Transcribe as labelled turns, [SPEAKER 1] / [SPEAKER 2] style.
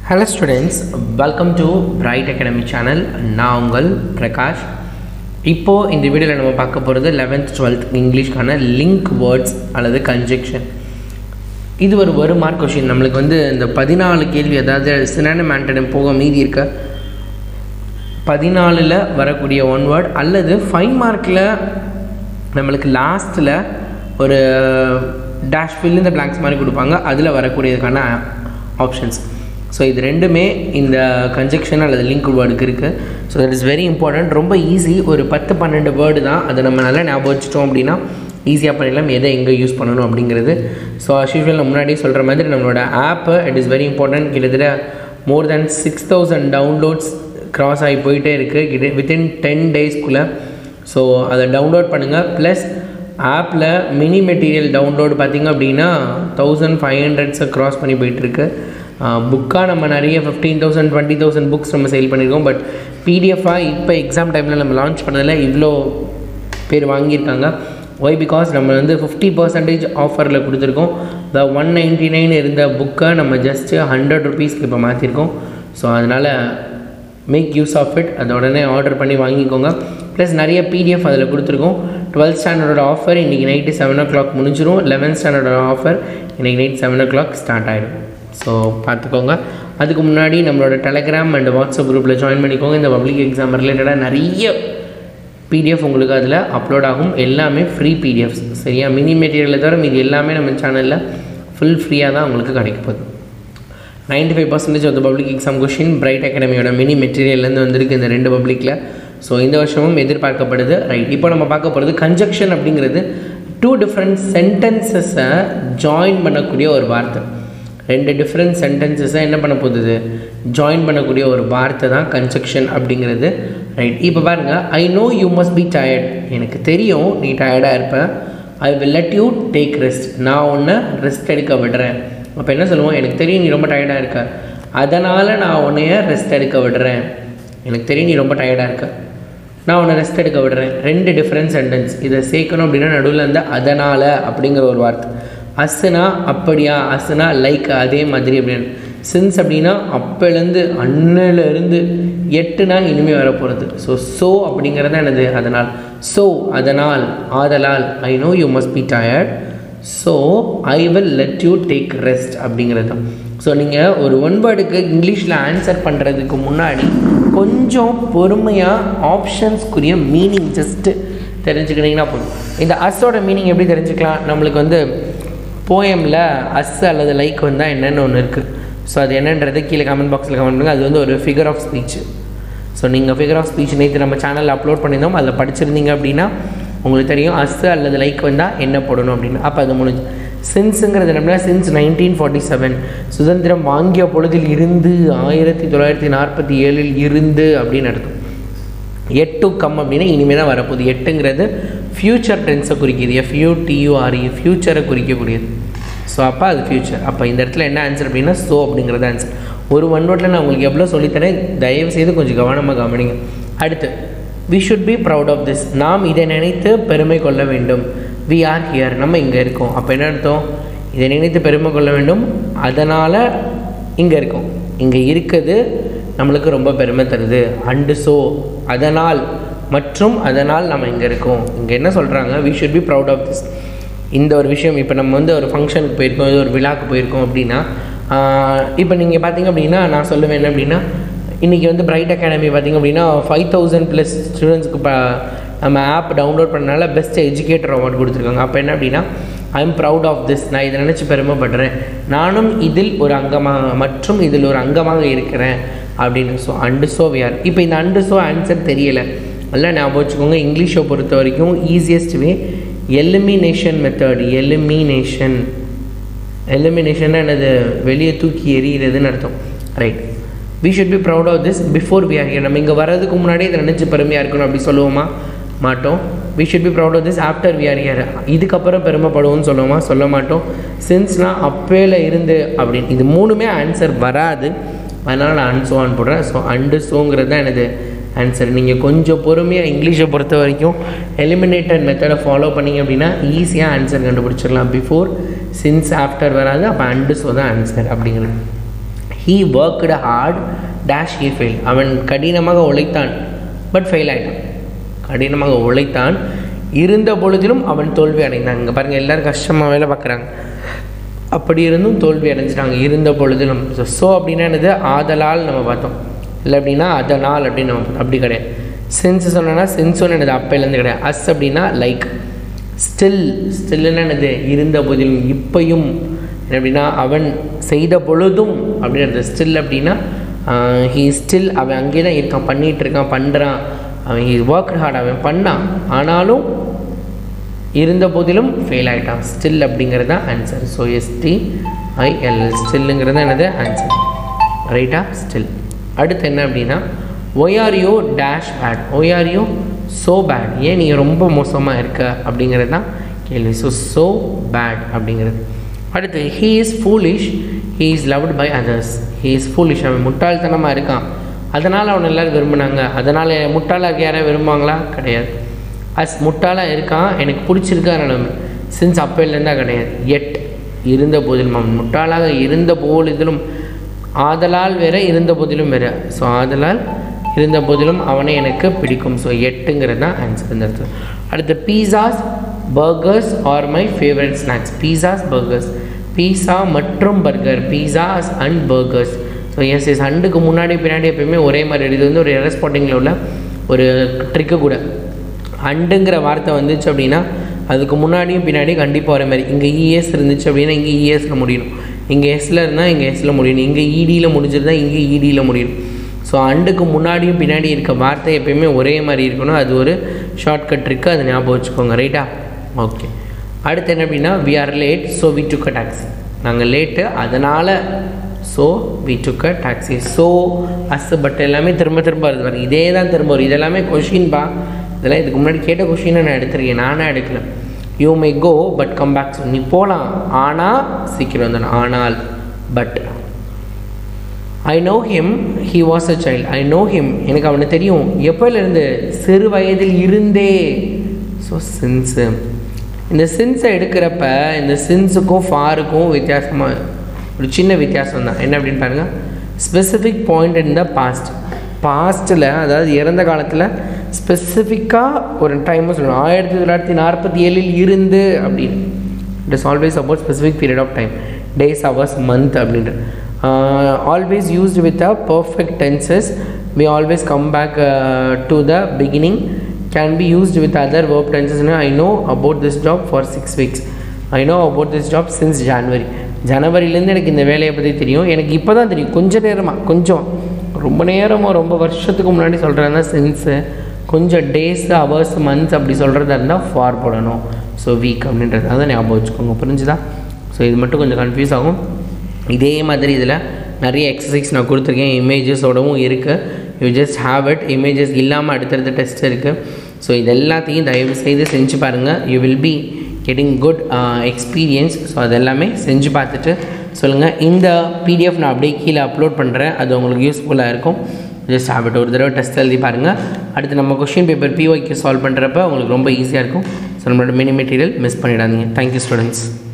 [SPEAKER 1] hello students welcome to Bright Academy channel நான் உங்கள் பிரகாஷ் இப்போது இந்த வீடியோவில் நம்ம பார்க்க போகிறது லெவன்த் டுவெல்த் இங்கிலீஷ்க்கான லிங்க் வேர்ட்ஸ் அல்லது கன்ஜெக்ஷன் இது ஒரு ஒரு மார்க் கொஷின் நம்மளுக்கு வந்து இந்த பதினாலு கேள்வி அதாவது சினானம் ஆண்டனம் போக மீதி இருக்க பதினாலில் வரக்கூடிய ஒன் வேர்ட் அல்லது ஃபைவ் மார்க்கில் நம்மளுக்கு லாஸ்ட்டில் ஒரு டேஷ் ஃபில் இந்த பிளாங்க்ஸ் மாதிரி கொடுப்பாங்க அதில் வரக்கூடியதுக்கான ஆப்ஷன்ஸ் ஸோ இது ரெண்டுமே இந்த கன்ஜெக்ஷன் அல்லது லிங்க் வேர்டுக்கு இருக்குது so that is very important ரொம்ப ஈஸி ஒரு பத்து பன்னெண்டு வேர்டு தான் அதை நம்ம நல்லா ஞாபகம் வச்சுட்டோம் அப்படின்னா ஈஸியாக பண்ணிடலாம் எதை எங்கே யூஸ் பண்ணணும் அப்படிங்கிறது ஸோ அஸ்யூஷுவல் நான் முன்னாடியே சொல்கிற மாதிரி நம்மளோட app it is very important கிட்டத்தட்ட more than six thousand downloads cross ஆகி போயிட்டே இருக்குது கிட்ட வித்தின் டென் டேஸ்க்குள்ளே ஸோ அதை டவுன்லோட் பண்ணுங்கள் ப்ளஸ் ஆப்பில் மினி மெட்டீரியல் டவுன்லோடு பார்த்திங்க அப்படின்னா தௌசண்ட் ஃபைவ் ஹண்ட்ரட்ஸை க்ராஸ் பண்ணி போயிட்டுருக்கு புக்காக நம்ம நிறைய fifteen thousand twenty thousand books நம்ம சேல் பண்ணியிருக்கோம் பட் பிடிஎஃபாக இப்போ எக்ஸாம் டைமில் நம்ம லான்ச் பண்ணதில் இவ்வளோ பேர் வாங்கியிருக்காங்க ஒய் பிகாஸ் நம்ம வந்து ஃபிஃப்டி பர்சன்டேஜ் ஆஃபரில் கொடுத்துருக்கோம் த ஒன் நைன்ட்டி நைன் இருந்த புக்கை நம்ம ஜஸ்ட்டு ஹண்ட்ரட் ருபீஸ்க்கு இப்போ மாற்றிருக்கோம் ஸோ அதனால் மேக் யூஸ் ஆஃப் இட் அதை உடனே ஆர்டர் பண்ணி வாங்கிக்கோங்க ப்ளஸ் நிறைய பிடிஎஃப் அதில் கொடுத்துருக்கோம் டுவெல்த் ஸ்டாண்டர்டோட ஆஃபர் இன்றைக்கி நைட்டு செவன் ஓ கிளாக் முடிஞ்சிடும் லெவன்த் ஸ்டாண்டர்டோட ஆஃபர் இன்றைக்கி night seven o'clock start ஆகிடும் ஸோ பார்த்துக்கோங்க அதுக்கு முன்னாடி நம்மளோட டெலகிராம் அண்ட் வாட்ஸ்அப் குரூப்பில் ஜாயின் பண்ணிக்கோங்க இந்த பப்ளிக் எக்ஸாம் ரிலேட்டடாக நிறைய பிடிஎஃப் உங்களுக்கு அதில் அப்லோட் ஆகும் எல்லாமே ஃப்ரீ பிடிஎஃப்ஸ் சரியா மினி மெட்டீரியலை தவிர மீது எல்லாமே நம்ம சேனலில் ஃபுல் ஃப்ரீயாக தான் உங்களுக்கு கிடைக்க போகுது ninety five percentage of the public exam question Bright அகாடமியோட மினி மெட்டீரியல்லேருந்து வந்திருக்கு இந்த ரெண்டு பப்ளிக்கில் ஸோ இந்த வருஷமும் எதிர்பார்க்கப்படுது ரைட் இப்போ நம்ம பார்க்க போகிறது கன்ஜெக்ஷன் அப்படிங்கிறது டூ டிஃப்ரெண்ட் சென்டென்சஸை ஜாயின் பண்ணக்கூடிய ஒரு வார்த்தை ரெண்டு டிஃப்ரெண்ட் சென்டென்சஸை என்ன பண்ண போகுது ஜாயின் பண்ணக்கூடிய ஒரு வார்த்தை தான் கன்ஜெக்ஷன் அப்படிங்கிறது ரைட் இப்போ பாருங்கள் I know you must be tired எனக்கு தெரியும் நீ டயர்டாக இருப்ப I will let you take rest நான் உன்னை ரெஸ்ட் எடுக்க விடுறேன் அப்போ என்ன சொல்லுவோம் எனக்கு தெரியும் நீ ரொம்ப டயர்டாக இருக்க அதனால் நான் உன்னைய ரெஸ்ட் எடுக்க விடுறேன் எனக்கு தெரியும் நீ ரொம்ப டயர்டாக இருக்க நான் உன்னை ரெஸ்ட் எடுக்க விடுறேன் ரெண்டு டிஃப்ரெண்ட் சென்டென்ஸ் இதை சேர்க்கணும் அப்படின்னா நடுவில் இருந்து அதனால் அப்படிங்கிற ஒரு வார்த்தை அசுனா அப்படியா அசுனா லைக் அதே மாதிரி அப்படின்னு சின்ஸ் அப்படின்னா அப்போலேருந்து அன்னிலேருந்து எட்டுனா இனிமேல் வரப்போகிறது ஸோ ஸோ அப்படிங்கிறது என்னது அதனால் ஸோ அதனால் ஆதலால் I know you must be tired so I will let you take rest அப்படிங்கிறது தான் ஸோ நீங்கள் ஒரு ஒன் வேர்டுக்கு இங்கிலீஷில் ஆன்சர் பண்ணுறதுக்கு முன்னாடி கொஞ்சம் பொறுமையாக ஆப்ஷன்ஸ்க்குரிய மீனிங் ஜஸ்ட்டு தெரிஞ்சுக்கிட்டிங்கன்னா போதும் இந்த அஸ்ஸோட மீனிங் எப்படி தெரிஞ்சுக்கலாம் நம்மளுக்கு வந்து போயமில் அஸ் அல்லது லைக் வந்தால் என்னென்னு ஒன்று இருக்குது ஸோ அது என்னன்றது கீழே கமெண்ட் பாக்ஸில் கமெண்ட் பண்ணுங்கள் அது வந்து ஒரு ஃபிகர் ஆஃப் ஸ்பீச் ஸோ நீங்கள் ஃபிகர் ஆஃப் ஸ்பீச் நேற்று நம்ம சேனலில் அப்லோட் பண்ணியிருந்தோம் அதில் படிச்சிருந்தீங்க அப்படின்னா உங்களுக்கு தெரியும் அஸ் அல்லது லைக் வந்தால் என்ன போடணும் அப்படின்னு அப்போ அது முடிஞ்சு சின்ஸுங்கிறது என்னன்னா சின்ஸ் நைன்டீன் ஃபார்ட்டி செவன் சுதந்திரம் வாங்கிய பொழுதில் இருந்து ஆயிரத்தி தொள்ளாயிரத்தி நாற்பத்தி ஏழில் இருந்து அப்படின்னு அர்த்தம் எட்டு கம் அப்படின்னா இனிமேல் தான் வரப்போகுது எட்டுங்கிறது ஃப்யூச்சர் டென்ஸை குறிக்கிது எஃப்யூடியூஆர்இ ஃப்யூச்சரை குறிக்கக்கூடியது ஸோ அப்போ அது ஃப்யூச்சர் அப்போ இந்த இடத்துல என்ன ஆன்சர் அப்படின்னா ஸோ அப்படிங்கிறது ஆன்சர் ஒரு ஒன் நோட்டில் நான் உங்களுக்கு எவ்வளோ சொல்லித்தரேன் தயவு செய்து கொஞ்சம் கவனமாக கவனிங்க அடுத்து we should be proud of this நாம் இதை நினைத்து பெருமை கொள்ள வேண்டும் வி ஆர் ஹியர் நம்ம இங்கே இருக்கோம் அப்போ என்ன அர்த்தம் இதை நினைத்து பெருமை கொள்ள வேண்டும் அதனால் இங்கே இருக்கோம் இங்கே இருக்குது நம்மளுக்கு ரொம்ப பெருமை தருது அண்டு ஸோ அதனால் மற்றும் அதனால் நம்ம இங்கே இருக்கோம் இங்கே என்ன சொல்கிறாங்க we should be proud of this இந்த ஒரு விஷயம் இப்போ நம்ம வந்து ஒரு ஃபங்க்ஷனுக்கு போயிருக்கோம் இது ஒரு விழாக்கு போயிருக்கோம் அப்படின்னா இப்போ நீங்கள் பார்த்தீங்க அப்படின்னா நான் சொல்லுவேன் என்ன அப்படின்னா இன்றைக்கி வந்து பிரைட் அகாடமி பார்த்திங்க அப்படின்னா ஃபைவ் தௌசண்ட் ப்ளஸ் ஸ்டூடெண்ட்ஸ்க்கு இப்போ நம்ம ஆப் டவுன்லோட் பண்ணனால பெஸ்ட் எஜுகேட்டர் அவார்டு கொடுத்துருக்காங்க அப்போ என்ன அப்படின்னா I am proud of this நான் இதை நினச்சி பெருமைப்படுறேன் நானும் இதில் ஒரு அங்கமாக மற்றும் இதில் ஒரு அங்கமாக இருக்கிறேன் அப்படின்னு ஸோ அண்டு ஸோ வியார் இப்போ இந்த அண்டு ஸோ ஆன்சர் தெரியலை எல்லாம் ஞாபகம் வச்சுக்கோங்க இங்கிலீஷை பொறுத்த வரைக்கும் easiest way elimination method elimination elimination என்னது வெளியே தூக்கி எறிகிறதுன்னு அர்த்தம் right we should be proud of this before we are here நம்ம இங்கே வர்றதுக்கு முன்னாடியே இதை நினச்சி பெருமையாக இருக்கணும் அப்படி சொல்லுவோமா மாட்டோம் we should be proud of this after we are here இதுக்கப்புறம் பெருமைப்படுவோம்னு சொல்லுவோமா சொல்ல மாட்டோம் சின்ஸ்னால் அப்பேல இருந்து அப்படின்னு இது மூணுமே ஆன்சர் வராது அதனால் நான் அன்சோ ஆன் போடுறேன் ஸோ அண்டு ஸோங்கிறது தான் எனது ஆன்சர் நீங்கள் கொஞ்சம் பொறுமையாக இங்கிலீஷை பொறுத்த வரைக்கும் எலிமினேட்டட் மெத்தடை ஃபாலோ பண்ணிங்க அப்படின்னா ஈஸியாக ஆன்சர் கண்டுபிடிச்சிடலாம் பிஃபோர் சின்ஸ் ஆஃப்டர் வராது அப்போ அண்டு ஸோ தான் ஆன்சர் அப்படிங்கிறது he worked hard dash he fail அவன் கடினமாக உழைத்தான் பட் ஃபெயில் ஆகிட்டான் கடினமாக உழைத்தான் இருந்த பொழுதிலும் அவன் தோல்வி அடைந்தான் இங்கே பாருங்கள் எல்லோரும் கஷ்டமாக வேலை பார்க்குறாங்க அப்படி இருந்தும் தோல்வி அடைஞ்சிட்டாங்க இருந்த பொழுதிலும் ஸோ ஸோ அப்படின்னா என்னது ஆதலால் நம்ம பார்த்தோம் இல்லை அப்படின்னா அதனால் அப்படின்னு நம்ம பார்த்தோம் அப்படி கிடையாது சென்ஸ் சொன்னோன்னா சென்ஸுன்னு என்னது அப்பையிலேருந்து கிடையாது அஸ் அப்படின்னா லைக் ஸ்டில் ஸ்டில்லுன்னு என்னது இருந்த போதிலும் இப்பையும் என்ன அப்படின்னா அவன் செய்த பொழுதும் அப்படின்றது ஸ்டில் அப்படின்னா ஹீ ஸ்டில் அவன் அங்கேயே தான் இருக்கான் பண்ணிகிட்டு இருக்கான் பண்ணுறான் அவன் ஹீ ஒர்க் ஹார்ட் அவன் பண்ணான் ஆனாலும் இருந்த போதிலும் ஃபெயில் ஆகிட்டான் ஸ்டில் அப்படிங்கிறது தான் ஆன்சர் ஸோ எஸ்டி ஐஎல் ஸ்டில்லுங்கிறது தான் என்னது ஆன்சர் ரைட்டா ஸ்டில் அடுத்து என்ன அப்படின்னா why are you dash bad why are you so bad ஏன் நீங்கள் ரொம்ப மோசமாக இருக்க அப்படிங்கிறது தான் கேள்வி ஸோ ஸோ பேட் அப்படிங்கிறது அடுத்து he is foolish he is loved by others he is foolish அவன் முட்டாள்தனமாக இருக்கான் அதனால் அவனை எல்லோரும் விரும்பினாங்க அதனால் முட்டாளாக யாராவது விரும்புவாங்களா கிடையாது அஸ் முட்டாளாக இருக்கான் எனக்கு பிடிச்சிருக்கா நிலைமை சின்ஸ் அப்போலேருந்தா கிடையாது எட் இருந்த போதிலும் அவன் முட்டாளாக இருந்த போதிலும் ஆதலால் வேற இருந்த போதிலும் வேற ஸோ ஆதலால் இருந்த போதிலும் அவனை எனக்கு பிடிக்கும் ஸோ எட்டுங்கிறது தான் ஆன்சர் இந்த இடத்துல அடுத்து pizzas burgers are my favourite snacks pizzas burgers pizza மற்றும் burger pizzas and burgers so S S அண்டுக்கு முன்னாடி பின்னாடி எப்பயுமே ஒரே மாதிரி இது வந்து ஒரு எரஸ்பாட்டிங்கில் உள்ள ஒரு ட்ரிக்கு கூட அண்டுங்கிற வார்த்தை வந்துச்சு அப்படின்னா அதுக்கு முன்னாடியும் பின்னாடியும் கண்டிப்பாக ஒரே மாதிரி இங்கே இஎஸ் இருந்துச்சு அப்படின்னா இங்கே இஎஸில் முடியணும் இங்கே எஸ்ஸில் இருந்தால் இங்கே எஸ்ஸில் முடியணும் இங்கே இடியில் முடிஞ்சிருந்தால் இங்கே இடியில் முடியணும் ஸோ அண்டுக்கு முன்னாடியும் பின்னாடி இருக்க வார்த்தை எப்பயுமே ஒரே மாதிரி இருக்கணும் அது ஒரு ஷார்ட்கட் ட்ரிக்கு அதை ஞாபகம் வச்சுக்கோங்க ரைட்டா ஓகே அடுத்து என்ன அப்படின்னா we are late so we took a taxi நாங்கள் லேட்டு அதனால் so we took a taxi so as but எல்லாமே திரும்ப திரும்ப வருது பாருங்க இதே தான் திரும்ப வரும் இதெல்லாமே கொஷின் பா இதெல்லாம் இதுக்கு முன்னாடி கேட்ட கொஷினை நான் எடுத்திருக்கேன் நானே எடுக்கல you may go but come back நீ போகலாம் ஆனால் சீக்கிரம் வந்துடும் ஆனால் but I know him he was a child I know him எனக்கு அவனை தெரியும் எப்போலேருந்து சிறு வயதில் இருந்தே ஸோ சின்ஸு இந்த சின்ஸை எடுக்கிறப்ப இந்த சின்ஸுக்கும் ஃபாருக்கும் வித்தியாசமாக ஒரு சின்ன வித்தியாசம் தான் என்ன அப்படின்னு பாருங்கள் specific point in the past பாஸ்ட்டில் அதாவது இறந்த காலத்தில் ஸ்பெசிஃபிக்காக ஒரு டைம் சொல்லணும் ஆயிரத்தி தொள்ளாயிரத்தி நாற்பத்தி ஏழில் இருந்து அப்படின்னு it is always about specific period of time days hours month அப்படின்ட்டு always used with a perfect tenses we always come back to the beginning can be used with other work tenses I know about this job for six weeks I know about this job since January ஜனவரிலேருந்து எனக்கு இந்த வேலையை பற்றி தெரியும் எனக்கு இப்போ தான் தெரியும் கொஞ்சம் நேரமாக கொஞ்சம் ரொம்ப நேரமாக ரொம்ப வருஷத்துக்கு முன்னாடி சொல்கிறதா சின்ஸு கொஞ்சம் டேஸ் ஹவர்ஸ் மந்த்ஸ் அப்படி சொல்கிறதா இருந்தால் ஃபார் போடணும் ஸோ வீக் அப்படின்றது அதை ஞாபகம் வச்சுக்கோங்க புரிஞ்சுதா ஸோ இது மட்டும் கொஞ்சம் கன்ஃபியூஸ் ஆகும் இதே மாதிரி இதில் நிறைய எக்ஸசைஸ் நான் கொடுத்துருக்கேன் இமேஜஸோடவும் இருக்குது you just have it images இல்லாமல் அடுத்தடுத்த டெஸ்ட் இருக்குது ஸோ இது எல்லாத்தையும் தயவு செய்து செஞ்சு பாருங்கள் you will be getting good experience so அது எல்லாமே செஞ்சு பார்த்துட்டு சொல்லுங்கள் இந்த பிடிஎஃப் நான் அப்படியே கீழே அப்லோட் பண்ணுறேன் அது உங்களுக்கு யூஸ்ஃபுல்லாக இருக்கும் ஜஸ்ட் ஹேபிட் ஒரு தடவை டெஸ்ட் எழுதி பாருங்கள் அடுத்து நம்ம கொஷின் பேப்பர் பிஒய்க்கு சால்வ் பண்ணுறப்ப உங்களுக்கு ரொம்ப ஈஸியாக இருக்கும் ஸோ நம்மளோட மினி மெட்டீரியல் மிஸ் பண்ணிடாதீங்க தேங்க்யூ ஸ்டூடெண்ட்ஸ்